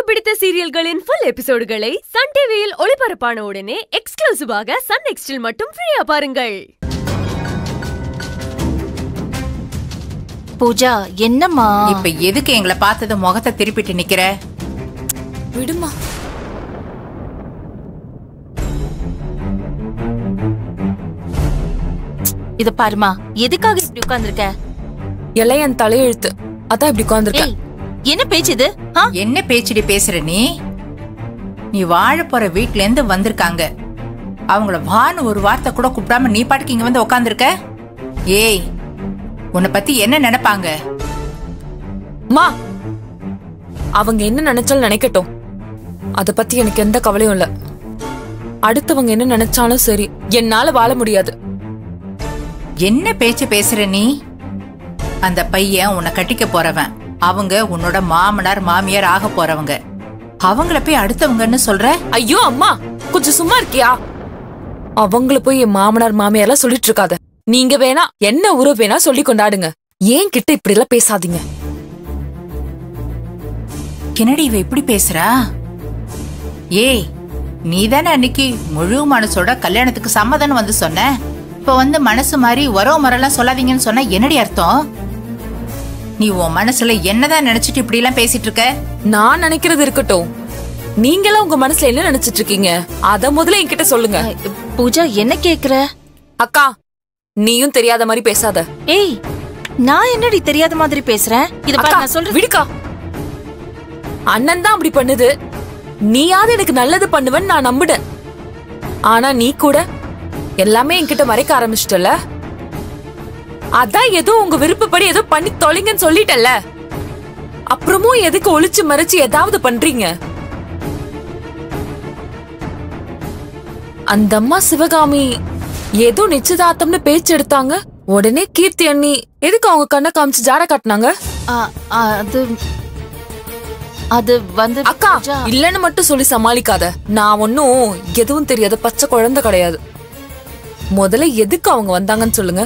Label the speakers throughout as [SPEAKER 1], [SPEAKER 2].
[SPEAKER 1] பிடித்த சீரியல்களின் full எபிசோடுகளை Sun டிவியில் ஒளிபரப்பான உடனே எக்ஸ்க்ளூசிவாக சன் நெக்ஸ்டில் மட்டும் ஃப்ரீயா பாருங்கள்
[SPEAKER 2] பூஜா என்னம்மா
[SPEAKER 3] இப்ப எதுக்கு எங்களை பார்த்தது முகத்தை திருப்பிட்டு நிக்கிற
[SPEAKER 2] விடுமா இத பாருமா எதுக்காக இப்படி உட்கார்ந்திருக்க
[SPEAKER 4] எல்லாம் என் தலையெழுத்து அதான் இப்படி உட்காந்துருக்கேன்
[SPEAKER 2] ஏய் என்ன பேச்சு இது ஆ?
[SPEAKER 3] என்ன பேச்சுடி பேசுற நீ நீ வாழ போற வீட்ல இருந்து வந்திருக்காங்க அவங்கள வான்னு ஒரு வார்த்தை கூட கூப்பிடாம நீ பாட்டுக்கு இங்க வந்து உக்காந்துருக்க ஏய் உன்னை பத்தி என்ன நினைப்பாங்க
[SPEAKER 4] மா அவங்க என்ன நினைச்சாலும் நினைக்கட்டும் அத பத்தி எனக்கு எந்த கவலையும் இல்ல அடுத்தவங்க என்ன நினைச்சாலும் சரி என்னால வாழ முடியாது
[SPEAKER 3] என்ன பேச்சு பேசுற நீ அந்த பையன் உன்னை கட்டிக்க போறவன் அவங்க உன்னோட மாமனார் மாமியார் ஆக போறவங்க அவங்கள போய் அடுத்தவங்கன்னு சொல்ற
[SPEAKER 4] ஐயோ அம்மா கொஞ்சம் சும்மா இருக்கியா அவங்கள போய் என் மாமனார் மாமியார்லாம் சொல்லிட்டு இருக்காத நீங்க வேணா என்ன உறவு வேணா சொல்லி கொண்டாடுங்க ஏன் கிட்ட இப்படி எல்லாம் பேசாதீங்க
[SPEAKER 3] என்னடி இவ இப்படி பேசுறா ஏய் நீ தானே அன்னைக்கு முழு மனசோட கல்யாணத்துக்கு சம்மதம் வந்து சொன்ன இப்ப வந்து மனசு மாதிரி உறவு முறைலாம் சொல்லாதீங்கன்னு சொன்னா என்னடி அர்த்தம் நீ உன் மனசுல என்னதான் நினைச்சிட்டு இப்படி எல்லாம் பேசிட்டு இருக்க
[SPEAKER 4] நான் நினைக்கிறது இருக்கட்டும் நீங்களாம் உங்க மனசுல என்ன நினைச்சிட்டு இருக்கீங்க அத முதல்ல என்கிட்ட சொல்லுங்க
[SPEAKER 2] அ, பூஜா என்ன கேக்குற
[SPEAKER 4] அக்கா நீயும் தெரியாத மாதிரி பேசாத
[SPEAKER 2] ஏய் நான் என்னடி தெரியாத மாதிரி பேசுறேன் இத பாரு
[SPEAKER 4] அக்கா
[SPEAKER 2] நான் சொல்றேன்
[SPEAKER 4] விடுக்கா அண்ணன் தான் அப்படி பண்ணுது நீயாவது எனக்கு நல்லது பண்ணுவேன்னு நான் நம்புறேன் ஆனா நீ கூட எல்லாமே என்கிட்ட மறைக்க ஆரம்பிச்சிட்டல அதான் ஏதோ உங்க விருப்பப்படி ஏதோ பண்ணி தொலைங்கன்னு சொல்லிட்டல அப்புறமும் எதுக்கு ஒளிச்சு மறைச்சு ஏதாவது பண்றீங்க அந்த அம்மா சிவகாமி ஏதோ நிச்சயதார்த்தம்னு பேச்சு எடுத்தாங்க உடனே கீர்த்தி அண்ணி எதுக்கு அவங்க கண்ணை காமிச்சு ஜாட காட்டினாங்க
[SPEAKER 2] ஆ, ஆ, அது அது வந்து
[SPEAKER 4] அக்கா
[SPEAKER 2] பூஜா,
[SPEAKER 4] இல்லன்னு மட்டும் சொல்லி சமாளிக்காத நான் ஒன்னும் எதுவும் தெரியாத பச்சை குழந்தை கிடையாது முதல்ல எதுக்கு அவங்க வந்தாங்கன்னு சொல்லுங்க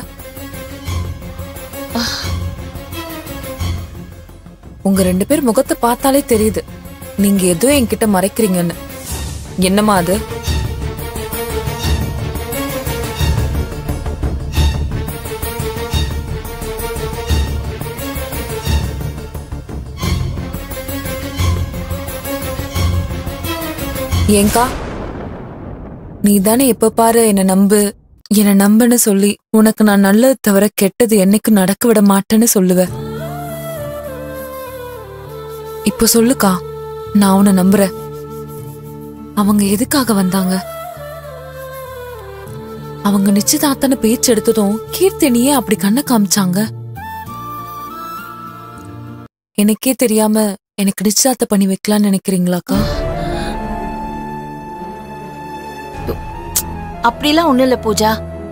[SPEAKER 4] உங்க ரெண்டு பேர் முகத்தை பார்த்தாலே தெரியுது நீங்க ஏதோ என்கிட்ட மறைக்கிறீங்கன்னு என்னம்மா அது ஏங்கா நீ தானே எப்ப பாரு என்ன நம்பு என்ன நம்புன்னு சொல்லி உனக்கு நான் நல்லது தவிர கெட்டது என்னைக்கு நடக்க விட மாட்டேன்னு சொல்லுவ இப்போ சொல்லுக்கா நான் உன்னை நம்புறேன் அவங்க எதுக்காக வந்தாங்க அவங்க நிச்சயதார்த்தன பேச்சு எடுத்ததும் கீர்த்தனியே அப்படி கண்ணை காமிச்சாங்க எனக்கே தெரியாம எனக்கு நிச்சயதார்த்தம் பண்ணி வைக்கலாம்னு நினைக்கிறீங்களாக்கா
[SPEAKER 2] அப்படிலாம் ஒண்ணும் இல்ல பூஜா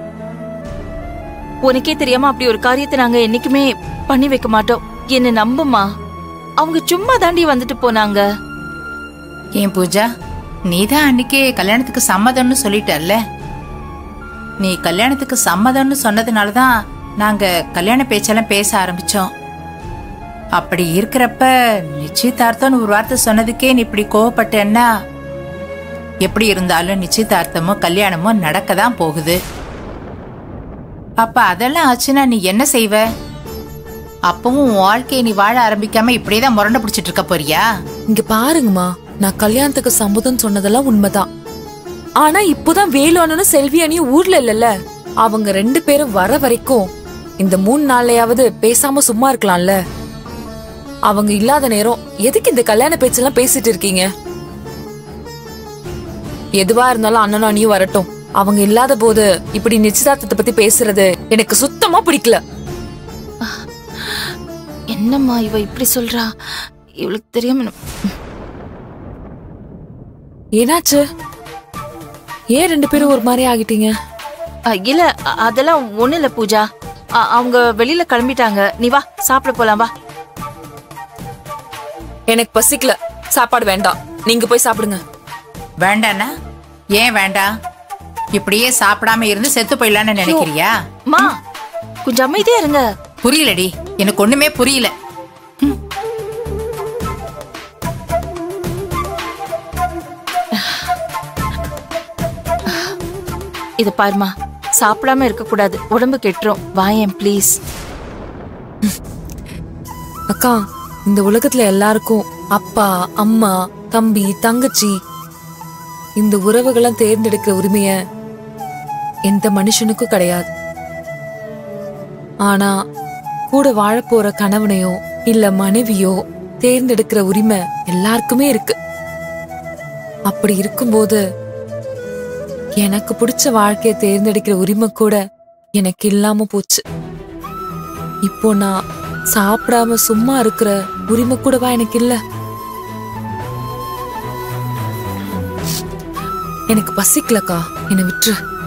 [SPEAKER 2] உனக்கே தெரியாம அப்படி ஒரு காரியத்தை நாங்க என்னைக்குமே பண்ணி வைக்க மாட்டோம் என்ன நம்புமா அவங்க சும்மா தாண்டி வந்துட்டு போனாங்க
[SPEAKER 3] ஏன் பூஜா நீ தான் அன்னைக்கே கல்யாணத்துக்கு சம்மதம்னு சொல்லிட்டல்ல நீ கல்யாணத்துக்கு சம்மதம்னு சொன்னதுனால தான் நாங்க கல்யாண பேச்செல்லாம் பேச ஆரம்பிச்சோம் அப்படி இருக்கிறப்ப நிச்சயதார்த்தம்னு ஒரு வார்த்தை சொன்னதுக்கே நீ இப்படி கோவப்பட்டேன்னா எப்படி இருந்தாலும் நிச்சயதார்த்தமும் கல்யாணமும் நடக்க தான் போகுது அப்ப அதெல்லாம் ஆச்சுன்னா நீ என்ன செய்வ அப்பவும் உன் வாழ்க்கையை நீ வாழ ஆரம்பிக்காம இப்படியே தான் முரண்ட பிடிச்சிட்டு இருக்க போறியா
[SPEAKER 4] இங்க பாருங்கம்மா நான் கல்யாணத்துக்கு சம்மதம் சொன்னதெல்லாம் உண்மைதான் ஆனா இப்போதான் வேலுவனும் செல்வி அணியும் ஊர்ல இல்லல்ல அவங்க ரெண்டு பேரும் வர வரைக்கும் இந்த மூணு நாள்லயாவது பேசாம சும்மா இருக்கலாம்ல அவங்க இல்லாத நேரம் எதுக்கு இந்த கல்யாண பேச்செல்லாம் பேசிட்டு இருக்கீங்க எதுவா இருந்தாலும் அண்ணனும் அணியும் வரட்டும் அவங்க இல்லாத போது இப்படி நிச்சயதார்த்தத்தை பத்தி பேசுறது எனக்கு சுத்தமா பிடிக்கல
[SPEAKER 2] என்னம்மா இவ இப்படி சொல்றா இவளுக்கு தெரியாம நம்ம-
[SPEAKER 4] ஏனாச்சு ஏன் ரெண்டு பேரும் ஒரு மாதிரி ஆகிட்டீங்க
[SPEAKER 2] அ, இல்ல அ- அதெல்லாம் ஒண்ணு இல்ல பூஜா அ, அவங்க வெளியில கிளம்பிட்டாங்க நீ வா சாப்பிட போலாம் வா
[SPEAKER 4] எனக்கு பசிக்கல சாப்பாடு வேண்டாம் நீங்க போய் சாப்பிடுங்க
[SPEAKER 3] வேண்டாண்ணா ஏன் வேண்டாம் இப்படியே சாப்பிடாம இருந்து செத்து போயிடலான்னு நினைக்கிறியா
[SPEAKER 2] மா கொஞ்சம் அமைதியா இருங்க
[SPEAKER 3] புரியலடி எனக்கு ஒண்ணுமே புரியல
[SPEAKER 2] இத பாருமா சாப்பிடாம இருக்க கூடாது உடம்பு கெட்டுரும் வாயேன் ப்ளீஸ்
[SPEAKER 4] அக்கா இந்த உலகத்துல எல்லாருக்கும் அப்பா அம்மா தம்பி தங்கச்சி இந்த உறவுகளை தேர்ந்தெடுக்கிற உரிமைய எந்த மனுஷனுக்கும் கிடையாது ஆனா கூட வாழப்போற கணவனையோ இல்ல மனைவியோ தேர்ந்தெடுக்கிற உரிமை எல்லாருக்குமே இருக்கு அப்படி இருக்கும்போது எனக்கு பிடிச்ச வாழ்க்கைய தேர்ந்தெடுக்கிற உரிமை கூட எனக்கு இல்லாம போச்சு இப்போ நான் சாப்பிடாம சும்மா இருக்கிற உரிமை கூடவா எனக்கு இல்ல எனக்கு பசிக்கலக்கா என்னை விட்டுரு